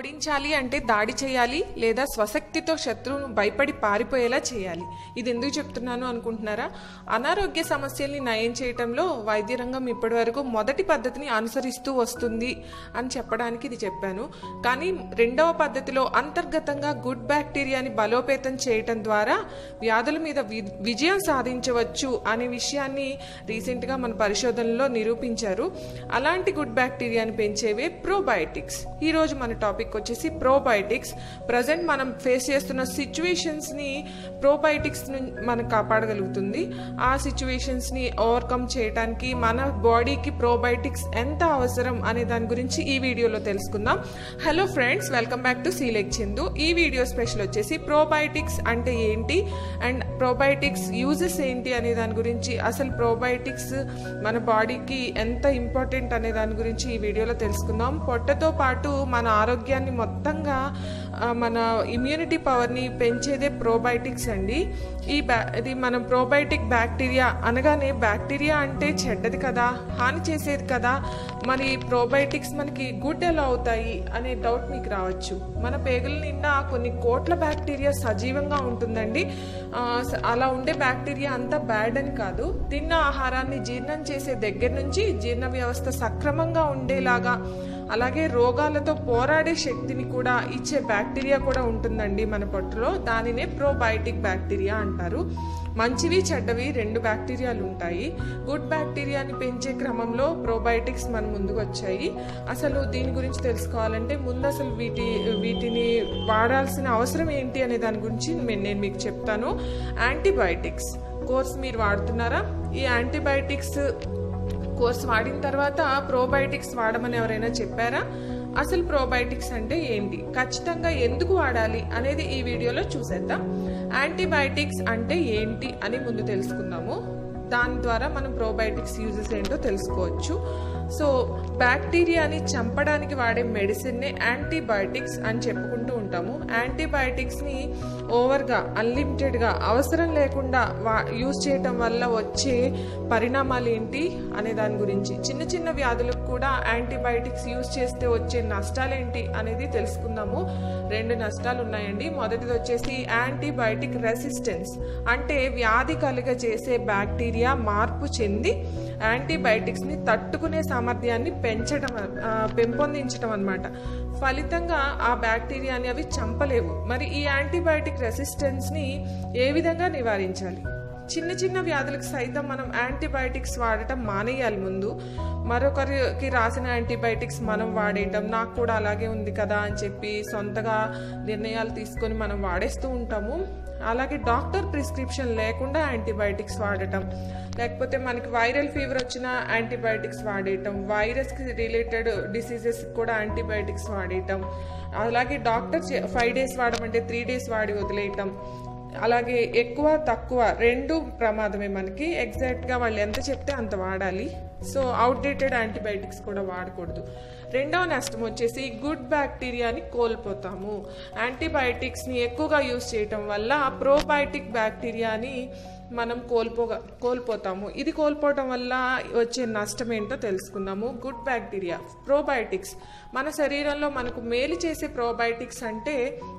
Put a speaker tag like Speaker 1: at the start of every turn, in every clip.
Speaker 1: ఓడించాలి అంటే దాడి చేయాలి లేదా స్వశక్తితో శత్రువును భయపడి పారిపోయేలా చేయాలి ఇది ఎందుకు చెప్తున్నాను అనుకుంటున్నారా అనారోగ్య సమస్యల్ని నయం చేయటంలో వైద్య రంగం ఇప్పటివరకు మొదటి పద్ధతిని అనుసరిస్తూ వస్తుంది అని చెప్పడానికి ఇది చెప్పాను కానీ రెండవ పద్ధతిలో అంతర్గతంగా గుడ్ బ్యాక్టీరియాని బలోపేతం చేయటం ద్వారా వ్యాధుల మీద వి- విజయం సాధించవచ్చు అనే విషయాన్ని రీసెంట్గా మన పరిశోధనలో నిరూపించారు అలాంటి గుడ్ బ్యాక్టీరియాని పెంచేవే ప్రోబయోటిక్స్ ఈ రోజు మన టాపిక్ వచ్చేసి ప్రోబయోటిక్స్ ప్రజెంట్ మనం ఫేస్ చేస్తున్న సిచ్యువేషన్స్ ని ప్రోబయోటిక్స్ మనకు కాపాడగలుగుతుంది ఆ సిచ్యువేషన్స్ ని ఓవర్కమ్ చేయడానికి మన బాడీకి ప్రోబయోటిక్స్ ఎంత అవసరం అనే దాని గురించి ఈ వీడియోలో తెలుసుకుందాం hello friends welcome back to సీలెక్ చందు ఈ వీడియో స్పెషల్ వచ్చేసి ప్రోబయోటిక్స్ అంటే ఏంటి అండ్ ప్రోబయోటిక్స్ యూజెస్ ఏంటి అనే దాని గురించి అసలు ప్రోబయోటిక్స్ మన బాడీకి ఎంత ఇంపార్టెంట్ అనే దాని గురించి ఈ వీడియోలో తెలుసుకుందాం పొట్టతో పాటు మన ఆరోగ్యాన్ని మొత్తంగా ఆ, మన ఇమ్యూనిటీ పవర్ని పెంచేదే ప్రోబయోటిక్స్ అండి ఈ బ్యా ఇది మనం ప్రోబయోటిక్ బ్యాక్టీరియా అనగానే బ్యాక్టీరియా అంటే చెడ్డది కదా హాని చేసేది కదా మరి ప్రోబయోటిక్స్ మనకి గుడ్ ఎలా అవుతాయి అనే డౌట్ మీకు రావచ్చు మన పేగుల నిండా కొన్ని కోట్ల బ్యాక్టీరియా సజీవంగా ఉంటుందండి ఆ, స- అలా ఉండే బ్యాక్టీరియా అంతా బ్యాడ్ అని కాదు తిన్న ఆహారాన్ని జీర్ణం చేసే దగ్గర నుంచి జీర్ణ వ్యవస్థ సక్రమంగా ఉండేలాగా అలాగే రోగాలతో పోరాడే శక్తిని కూడా ఇచ్చే బ్యాక్టీరియా కూడా ఉంటుందండి మన పొట్టలో దానినే ప్రోబయోటిక్ బ్యాక్టీరియా అంటారు మంచివి చెడ్డవి రెండు బ్యాక్టీరియాలు ఉంటాయి గుడ్ బ్యాక్టీరియాని పెంచే క్రమంలో ప్రోబయోటిక్స్ మన ముందుకు వచ్చాయి అసలు దీని గురించి తెలుసుకోవాలంటే ముందు అసలు వీటి వీటిని వాడాల్సిన అవసరం ఏంటి అనే దాని గురించి మే- నేను మీకు చెప్తాను యాంటీబయాటిక్స్ కోర్స్ మీరు వాడుతున్నారా ఈ యాంటీబయాటిక్స్ కోర్స్ వాడిన తర్వాత ప్రోబయోటిక్స్ వాడమని ఎవరైనా చెప్పారా అసలు ప్రోబయోటిక్స్ అంటే ఏంటి ఖచ్చితంగా ఎందుకు వాడాలి అనేది ఈ వీడియోలో చూసేద్దాం యాంటీబయాటిక్స్ అంటే ఏంటి అని ముందు తెలుసుకుందాము దాని ద్వారా మనం ప్రోబయోటిక్స్ యూజెస్ ఏంటో తెలుసుకోవచ్చు సో బ్యాక్టీరియాని చంపడానికి వాడే మెడిసిన్నే యాంటీబయాటిక్స్ అని చెప్పుకుంటూ ఉంటాము యాంటీబయాటిక్స్ని ఓవర్గా అన్లిమిటెడ్గా అవసరం లేకుండా వా యూజ్ చేయటం వల్ల వచ్చే పరిణామాలు ఏంటి అనే దాని గురించి చిన్న చిన్న వ్యాధులకు కూడా యాంటీబయాటిక్స్ యూజ్ చేస్తే వచ్చే నష్టాలు ఏంటి అనేది తెలుసుకుందాము రెండు నష్టాలు ఉన్నాయండి మొదటిది వచ్చేసి యాంటీబయాటిక్ రెసిస్టెన్స్ అంటే వ్యాధి కలుగజేసే బ్యాక్టీరియా మార్పు చెంది యాంటీబయాటిక్స్ ని తట్టుకునే సామర్థ్యాన్ని పెంచడం ఆ, పెంపొందించడం అన్నమాట ఫలితంగా ఆ బ్యాక్టీరియాని అవి చంపలేవు మరి ఈ యాంటీబయాటిక్ రెసిస్టెన్స్ ని ఏ విధంగా నివారించాలి చిన్న చిన్న వ్యాధులకు సైతం మనం యాంటీబయాటిక్స్ వాడటం మానేయాలి ముందు మరొకరికి రాసిన యాంటీబయాటిక్స్ మనం వాడేయటం నాకు కూడా అలాగే ఉంది కదా అని చెప్పి సొంతగా నిర్ణయాలు తీసుకొని మనం వాడేస్తూ ఉంటాము అలాగే డాక్టర్ ప్రిస్క్రిప్షన్ లేకుండా యాంటీబయాటిక్స్ వాడటం లేకపోతే మనకి వైరల్ ఫీవర్ వచ్చిన యాంటీబయాటిక్స్ వాడేయటం వైరస్కి రిలేటెడ్ డిసీజెస్ కూడా యాంటీబయాటిక్స్ వాడేయటం అలాగే డాక్టర్ ఫైవ్ డేస్ వాడమంటే త్రీ డేస్ వాడి వదిలేయటం అలాగే ఎక్కువ తక్కువ రెండు ప్రమాదమే మనకి ఎగ్జాక్ట్గా వాళ్ళు ఎంత చెప్తే అంత వాడాలి సో అవుట్డేటెడ్ యాంటీబయాటిక్స్ కూడా వాడకూడదు రెండవ నష్టం వచ్చేసి గుడ్ బ్యాక్టీరియాని కోల్పోతాము యాంటీబయాటిక్స్ని ఎక్కువగా యూజ్ చేయటం వల్ల ప్రోబయాటిక్ బ్యాక్టీరియాని మనం కోల్పోగా కోల్పోతాము ఇది కోల్పోవటం వల్ల వచ్చే నష్టం ఏంటో తెలుసుకుందాము గుడ్ బ్యాక్టీరియా ప్రోబయాటిక్స్ మన శరీరంలో మనకు మేలు చేసే ప్రోబయాటిక్స్ అంటే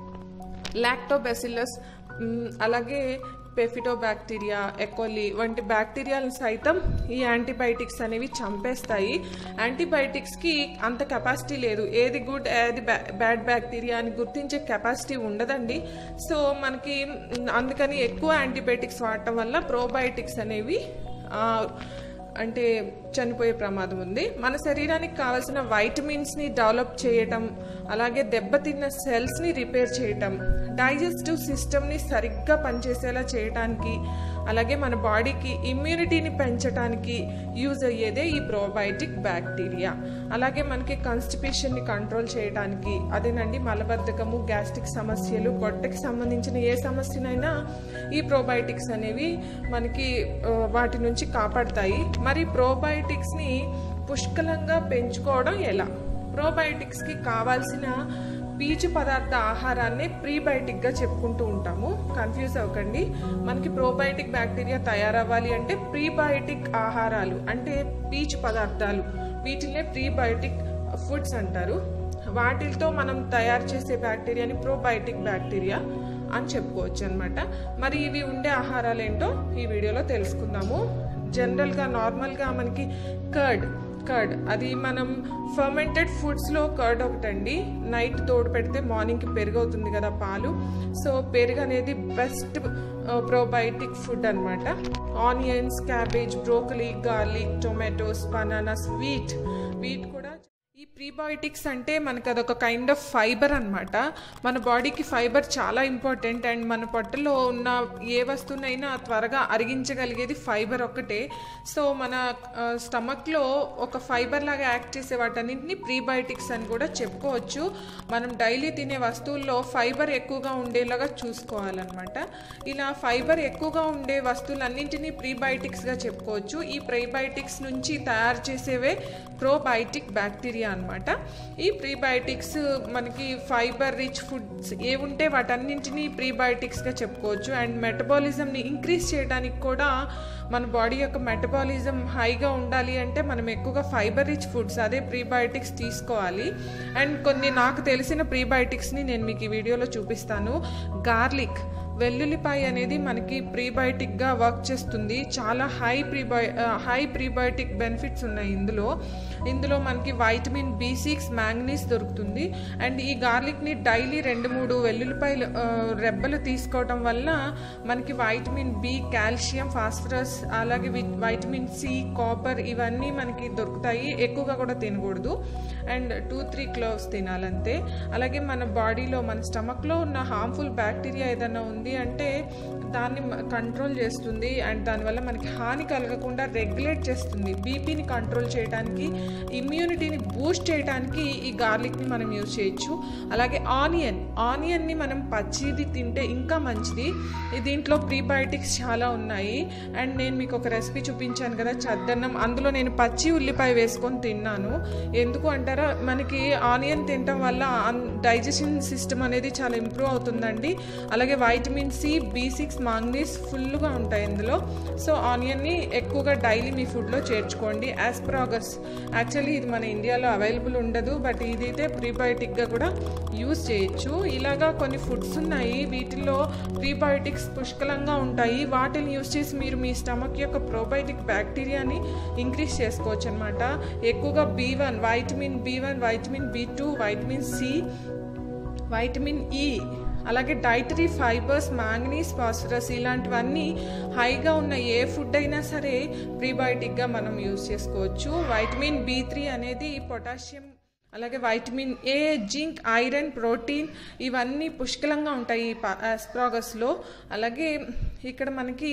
Speaker 1: లాక్టోబెసిల్లస్ మ్, అలాగే పెఫిటోబాక్టీరియా ఎకోలి వంటి బ్యాక్టీరియాలను సైతం ఈ యాంటీబయాటిక్స్ అనేవి చంపేస్తాయి యాంటీబయాటిక్స్కి అంత కెపాసిటీ లేదు ఏది గుడ్ ఏది బ్యాడ్ బ్యాక్టీరియా అని గుర్తించే కెపాసిటీ ఉండదండి సో మనకి మ్, అందుకని ఎక్కువ యాంటీబయాటిక్స్ వాడటం వల్ల ప్రోబయాటిక్స్ అనేవి ఆ, అంటే చనిపోయే ప్రమాదం ఉంది మన శరీరానికి కావాల్సిన వైటమిన్స్ని డెవలప్ చేయటం అలాగే దెబ్బతిన్న సెల్స్ని రిపేర్ చేయటం డైజెస్టివ్ సిస్టమ్ని సరిగ్గా పనిచేసేలా చేయటానికి అలాగే మన బాడీకి ఇమ్యూనిటీని పెంచడానికి యూజ్ అయ్యేదే ఈ ప్రోబయోటిక్ బ్యాక్టీరియా అలాగే మనకి కాన్స్టిపేషన్ని కంట్రోల్ చేయడానికి అదేనండి మలబద్ధకము గ్యాస్ట్రిక్ సమస్యలు పొట్టకి సంబంధించిన ఏ సమస్యనైనా ఈ ప్రోబయోటిక్స్ అనేవి మనకి ఆ, వాటి నుంచి కాపాడతాయి మరి ప్రోబయోటిక్స్ని పుష్కలంగా పెంచుకోవడం ఎలా ప్రోబయోటిక్స్కి కావాల్సిన పీచు పదార్థ ఆహారాన్నే ప్రీబయోటిక్గా చెప్పుకుంటూ ఉంటాము కన్ఫ్యూజ్ అవ్వకండి మనకి ప్రోబయోటిక్ బ్యాక్టీరియా తయారవ్వాలి అంటే ప్రీబయోటిక్ ఆహారాలు అంటే పీచు పదార్థాలు వీటినే ప్రీబయోటిక్ ఫుడ్స్ అంటారు వాటితో మనం తయారు చేసే బ్యాక్టీరియాని ప్రోబయోటిక్ బ్యాక్టీరియా అని చెప్పుకోవచ్చు అనమాట మరి ఇవి ఉండే ఆహారాలు ఏంటో ఈ వీడియోలో తెలుసుకుందాము జనరల్గా నార్మల్గా మనకి కర్డ్ కర్డ్ అది మనం ఫర్మెంటెడ్ ఫుడ్స్లో కర్డ్ ఒకటండి నైట్ తోడు పెడితే మార్నింగ్కి పెరుగు అవుతుంది కదా పాలు సో పెరుగు అనేది బెస్ట్ ప్రోబయోటిక్ ఫుడ్ అనమాట onions cabbage broccoli garlic tomatoes bananas wheat wheat కూడా ఈ ప్రీబయోటిక్స్ అంటే మనకు అదొక కైండ్ ఆఫ్ ఫైబర్ అనమాట మన బాడీకి ఫైబర్ చాలా ఇంపార్టెంట్ అండ్ మన పొట్టలో ఉన్న ఏ వస్తువునైనా త్వరగా అరిగించగలిగేది ఫైబర్ ఒక్కటే సో మన స్టమక్లో ఒక ఫైబర్ లాగా యాక్ట్ చేసే వాటన్నింటినీ ప్రీబయోటిక్స్ అని కూడా చెప్పుకోవచ్చు మనం డైలీ తినే వస్తువుల్లో ఫైబర్ ఎక్కువగా ఉండేలాగా చూసుకోవాలన్నమాట ఇలా ఫైబర్ ఎక్కువగా ఉండే వస్తువులన్నింటినీ ప్రీబయోటిక్స్గా చెప్పుకోవచ్చు ఈ ప్రీబయోటిక్స్ నుంచి తయారు చేసేవే ప్రోబయోటిక్ బ్యాక్టీరియా అనమాట ఈ ప్రీబయోటిక్స్ మనకి ఫైబర్ రిచ్ ఫుడ్స్ ఏ ఉంటే వాటన్నింటినీ ప్రీబయోటిక్స్గా చెప్పుకోవచ్చు అండ్ మెటబాలిజంని ఇంక్రీజ్ చేయడానికి కూడా మన బాడీ యొక్క మెటబాలిజం హైగా ఉండాలి అంటే మనం ఎక్కువగా ఫైబర్ రిచ్ ఫుడ్స్ అదే ప్రీబయోటిక్స్ తీసుకోవాలి అండ్ కొన్ని నాకు తెలిసిన ప్రీబయోటిక్స్ని నేను మీకు ఈ వీడియోలో చూపిస్తాను గార్లిక్ వెల్లుల్లిపాయ అనేది మనకి ప్రీబయోటిక్గా వర్క్ చేస్తుంది చాలా high prebio high prebiotic benefits ఉన్నాయి ఇందులో ఇందులో మనకి వైటమిన్ బి సిక్స్ మ్యాంగనీస్ దొరుకుతుంది అండ్ ఈ గార్లిక్ని డైలీ రెండు మూడు వెల్లుల్లిపాయలు రెబ్బలు తీసుకోవడం వల్ల మనకి వైటమిన్ బి కాల్షియం ఫాస్ఫరస్ అలాగే వైటమిన్ సి కాపర్ ఇవన్నీ మనకి దొరుకుతాయి ఎక్కువగా కూడా తినకూడదు అండ్ టూ త్రీ క్లోవ్స్ తినాలంతే అలాగే మన బాడీలో మన స్టమక్లో ఉన్న హార్మ్ఫుల్ బ్యాక్టీరియా ఏదైనా ఉంది అంటే దాన్ని కంట్రోల్ చేస్తుంది అండ్ దానివల్ల మనకి హాని కలగకుండా రెగ్యులేట్ చేస్తుంది బీపీని కంట్రోల్ చేయడానికి ఇమ్యూనిటీని బూస్ట్ చేయడానికి ఈ గార్లిక్ని మనం యూజ్ చేయొచ్చు అలాగే ఆనియన్ ఆనియన్ని మనం పచ్చిది తింటే ఇంకా మంచిది దీంట్లో ప్రీబయోటిక్స్ చాలా ఉన్నాయి అండ్ నేను మీకు ఒక రెసిపీ చూపించాను కదా చద్దన్నం అందులో నేను పచ్చి ఉల్లిపాయ వేసుకొని తిన్నాను ఎందుకు అంటారా మనకి ఆనియన్ తినటం వల్ల డైజెషన్ సిస్టమ్ అనేది చాలా ఇంప్రూవ్ అవుతుందండి అలాగే vitamin C B six manganese ఫుల్గా ఉంటాయి ఇందులో సో ఆనియన్ని ఎక్కువగా డైలీ మీ ఫుడ్లో చేర్చుకోండి యాస్ప్రాగస్ యాక్చువల్లీ ఇది మన ఇండియాలో అవైలబుల్ ఉండదు బట్ ఇదైతే ప్రీబయోటిక్గా కూడా యూస్ చేయొచ్చు ఇలాగా కొన్ని ఫుడ్స్ ఉన్నాయి వీటిల్లో ప్రీబయోటిక్స్ పుష్కలంగా ఉంటాయి వాటిని యూస్ చేసి మీరు మీ స్టమక్ యొక్క ప్రోబయోటిక్ బ్యాక్టీరియాని ఇంక్రీజ్ చేసుకోవచ్చు అనమాట ఎక్కువగా B one vitamin B one vitamin B two vitamin C vitamin E అలాగే డైటరీ ఫైబర్స్ మ్యాంగనీస్ ఫాస్ఫరస్ ఇలాంటివన్నీ హైగా ఉన్న ఏ ఫుడ్ అయినా సరే ప్రీబయోటిక్గా మనం యూస్ చేసుకోవచ్చు వైటమిన్ బి త్రీ అనేది పొటాషియం అలాగే vitamin A zinc iron protein ఇవన్నీ పుష్కలంగా ఉంటాయి ఈ ఆస్ప్రాగస్లో అలాగే ఇక్కడ మనకి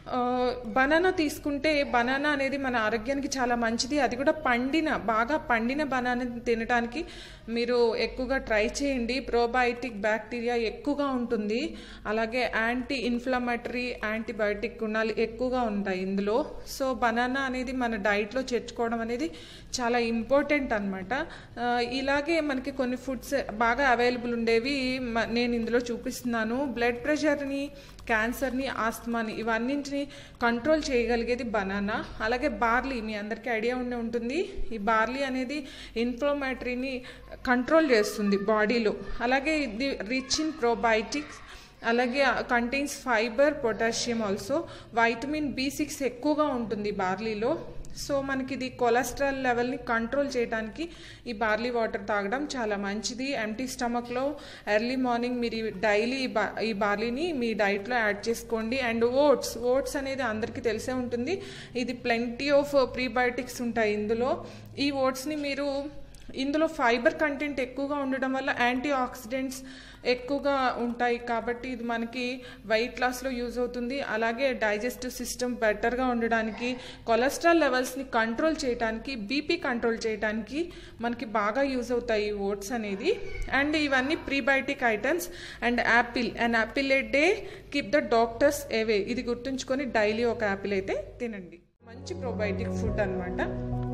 Speaker 1: బనానా తీసుకుంటే బనానా అనేది మన ఆరోగ్యానికి చాలా మంచిది అది కూడా పండిన బాగా పండిన బనానా తినడానికి మీరు ఎక్కువగా ట్రై చేయండి ప్రోబయోటిక్ బ్యాక్టీరియా ఎక్కువగా ఉంటుంది అలాగే యాంటీ ఇన్ఫ్లమేటరీ యాంటీబయోటిక్ గుణాలు ఎక్కువగా ఉంటాయి ఇందులో సో బనానా అనేది మన డైట్లో చేర్చుకోవడం అనేది చాలా ఇంపార్టెంట్ అనమాట ఇలాగే మనకి కొన్ని ఫుడ్స్ బాగా అవైలబుల్ ఉండేవి నేను ఇందులో చూపిస్తున్నాను బ్లడ్ ప్రెషర్ని క్యాన్సర్ని ఆస్తమాని ఇవన్నింటిని కంట్రోల్ చేయగలిగేది బనానా అలాగే బార్లీ మీ అందరికీ ఐడియా ఉండే ఉంటుంది ఈ బార్లీ అనేది ఇన్ఫ్లమేటరీని కంట్రోల్ చేస్తుంది బాడీలో అలాగే ఇది రిచ్ ఇన్ ప్రోబయోటిక్స్ అలాగే contains fibre potassium also vitamin B six ఎక్కువగా ఉంటుంది బార్లీలో సో మనకి ఇది కొలెస్ట్రాల్ లెవెల్ని కంట్రోల్ చేయడానికి ఈ బార్లీ వాటర్ తాగడం చాలా మంచిది ఎంటీ స్టమక్లో ఎర్లీ మార్నింగ్ మీరు డైలీ ఈ బా ఈ బార్లీని మీ డైట్లో యాడ్ చేసుకోండి అండ్ ఓట్స్ ఓట్స్ అనేది అందరికీ తెలిసే ఉంటుంది ఇది ప్లెంటీ ఆఫ్ ప్రీబయోటిక్స్ ఉంటాయి ఇందులో ఈ ఓట్స్ని మీరు ఇందులో ఫైబర్ కంటెంట్ ఎక్కువగా ఉండడం వల్ల యాంటీ ఆక్సిడెంట్స్ ఎక్కువగా ఉంటాయి కాబట్టి ఇది మనకి వెయిట్ లాస్లో యూజ్ అవుతుంది అలాగే డైజెస్టివ్ సిస్టమ్ బెటర్గా ఉండడానికి కొలెస్ట్రాల్ లెవెల్స్ని కంట్రోల్ చేయడానికి బీపీ కంట్రోల్ చేయడానికి మనకి బాగా యూజ్ అవుతాయి ఈ ఓట్స్ అనేది అండ్ ఇవన్నీ prebiotic items and apple and apple a day keep the doctors away ఇది గుర్తుంచుకొని డైలీ ఒక యాపిల్ అయితే తినండి మంచి ప్రోబయోటిక్ ఫుడ్ అనమాట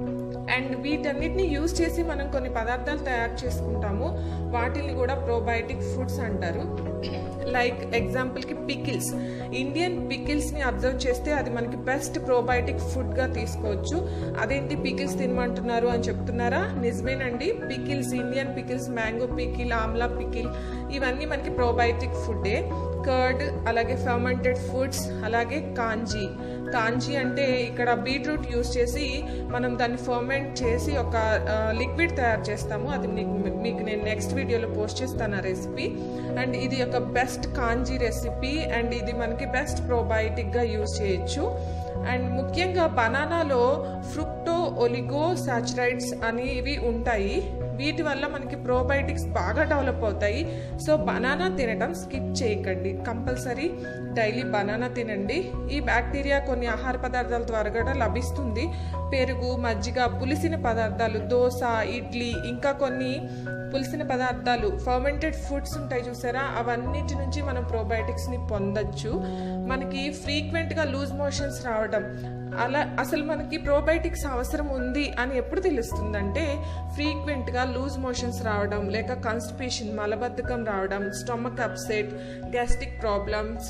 Speaker 1: అండ్ వీటన్నిటిని యూజ్ చేసి మనం కొన్ని పదార్థాలు తయారు చేసుకుంటాము వాటిని కూడా ప్రోబయోటిక్ ఫుడ్స్ అంటారు లైక్ ఎగ్జాంపుల్కి పికిల్స్ ఇండియన్ పికిల్స్ని అబ్జర్వ్ చేస్తే అది మనకి బెస్ట్ ప్రోబయోటిక్ ఫుడ్గా తీసుకోవచ్చు అదేంటి పికిల్స్ తినమంటున్నారు అని చెప్తున్నారా నిజమేనండి pickles Indian pickles mango pickle amla pickle ఇవన్నీ మనకి ప్రోబయోటిక్ ఫుడ్డే కర్డ్ అలాగే ఫర్మెంటెడ్ ఫుడ్స్ అలాగే కాంజీ కాంజీ అంటే ఇక్కడ బీట్రూట్ యూస్ చేసి మనం దాన్ని ఫర్మెంట్ చేసి ఒక లిక్విడ్ తయారు చేస్తాము అది మీకు మీకు నేను నెక్స్ట్ వీడియోలో పోస్ట్ చేస్తాను ఆ రెసిపీ అండ్ ఇది ఒక బెస్ట్ కాంజీ రెసిపీ అండ్ ఇది మనకి బెస్ట్ ప్రోబయోటిక్గా యూజ్ చేయొచ్చు అండ్ ముఖ్యంగా బనానాలో ఫ్రుక్టో ఒలిగో సాచురైడ్స్ అనేవి ఉంటాయి వీటి వల్ల మనకి ప్రోబయోటిక్స్ బాగా డెవలప్ అవుతాయి సో బనానా తినడం స్కిప్ చేయకండి కంపల్సరీ డైలీ బనానా తినండి ఈ బ్యాక్టీరియా కొన్ని ఆహార పదార్థాల ద్వారా కూడా లభిస్తుంది పెరుగు మజ్జిగ పులిసిన పదార్థాలు దోశ ఇడ్లీ ఇంకా కొన్ని పులిసిన పదార్థాలు ఫర్మెంటెడ్ ఫుడ్స్ ఉంటాయి చూసారా అవన్నిటి నుంచి మనం ప్రోబయోటిక్స్ని పొందొచ్చు మనకి ఫ్రీక్వెంట్గా లూజ్ మోషన్స్ రావడం అలా అసలు మనకి ప్రోబయోటిక్స్ అవసరం ఉంది అని ఎప్పుడు తెలుస్తుందంటే ఫ్రీక్వెంట్గా లూజ్ మోషన్స్ రావడం లేక కాన్స్టిపేషన్ మలబద్ధకం రావడం స్టమక్ అప్సెట్ గ్యాస్ట్రిక్ ప్రాబ్లమ్స్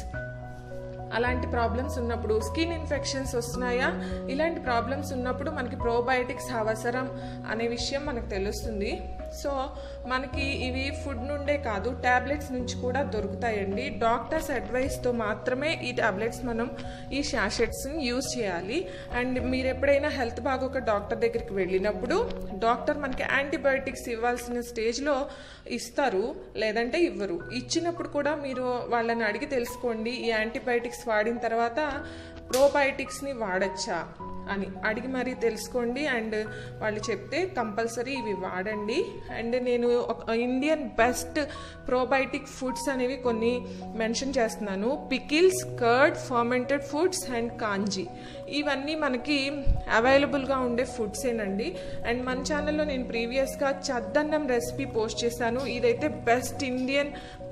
Speaker 1: అలాంటి ప్రాబ్లమ్స్ ఉన్నప్పుడు స్కిన్ ఇన్ఫెక్షన్స్ వస్తున్నాయా ఇలాంటి ప్రాబ్లమ్స్ ఉన్నప్పుడు మనకి ప్రోబయోటిక్స్ అవసరం అనే విషయం మనకు తెలుస్తుంది సో మనకి ఇవి ఫుడ్ నుండే కాదు ట్యాబ్లెట్స్ నుంచి కూడా దొరుకుతాయండి డాక్టర్స్ అడ్వైస్తో మాత్రమే ఈ ట్యాబ్లెట్స్ మనం ఈ షాషెట్స్ని యూజ్ చేయాలి అండ్ మీరు ఎప్పుడైనా హెల్త్ బాగోక డాక్టర్ దగ్గరికి వెళ్ళినప్పుడు డాక్టర్ మనకి యాంటీబయోటిక్స్ ఇవ్వాల్సిన స్టేజ్లో ఇస్తారు లేదంటే ఇవ్వరు ఇచ్చినప్పుడు కూడా మీరు వాళ్ళని అడిగి తెలుసుకోండి ఈ యాంటీబయోటిక్స్ వాడిన తర్వాత ప్రోబయోటిక్స్ని వాడచ్చా అని అడిగి మరీ తెలుసుకోండి అండ్ వాళ్ళు చెప్తే కంపల్సరీ ఇవి వాడండి అండ్ నేను ఒక ఇండియన్ బెస్ట్ ప్రోబయోటిక్ ఫుడ్స్ అనేవి కొన్ని మెన్షన్ చేస్తున్నాను pickles curd fermented foods and kanji ఇవన్నీ మనకి అవైలబుల్గా ఉండే ఫుడ్సేనండి అండ్ మన ఛానల్లో నేను ప్రీవియస్గా చద్దన్నం రెసిపీ పోస్ట్ చేశాను ఇదైతే బెస్ట్ ఇండియన్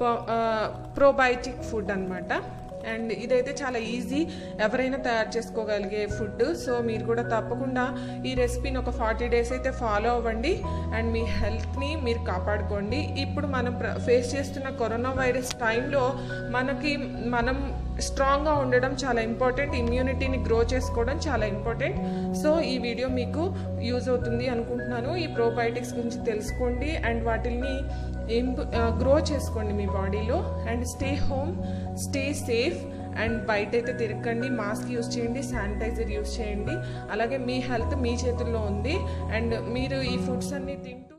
Speaker 1: ప్రోబయోటిక్ ఫుడ్ అనమాట అండ్ ఇదైతే చాలా ఈజీ ఎవరైనా తయారు చేసుకోగలిగే ఫుడ్ సో మీరు కూడా తప్పకుండా ఈ రెసిపీని ఒక ఫార్టీ డేస్ అయితే ఫాలో అవ్వండి అండ్ మీ హెల్త్ని మీరు కాపాడుకోండి ఇప్పుడు మనం ఫేస్ చేస్తున్న కరోనా వైరస్ టైంలో మనకి మనం స్ట్రాంగ్గా ఉండడం చాలా ఇంపార్టెంట్ ఇమ్యూనిటీని గ్రో చేసుకోవడం చాలా ఇంపార్టెంట్ సో ఈ వీడియో మీకు యూజ్ అవుతుంది అనుకుంటున్నాను ఈ ప్రోబయోటిక్స్ గురించి తెలుసుకోండి అండ్ వాటిని గ్రో చేసుకోండి మీ బాడీలో and stay home stay safe and బయట అయితే తిరగండి మాస్క్ యూస్ చేయండి శానిటైజర్ యూస్ చేయండి అలాగే మీ హెల్త్ మీ చేతుల్లో ఉంది అండ్ మీరు ఈ ఫుడ్స్ అన్ని తింటూ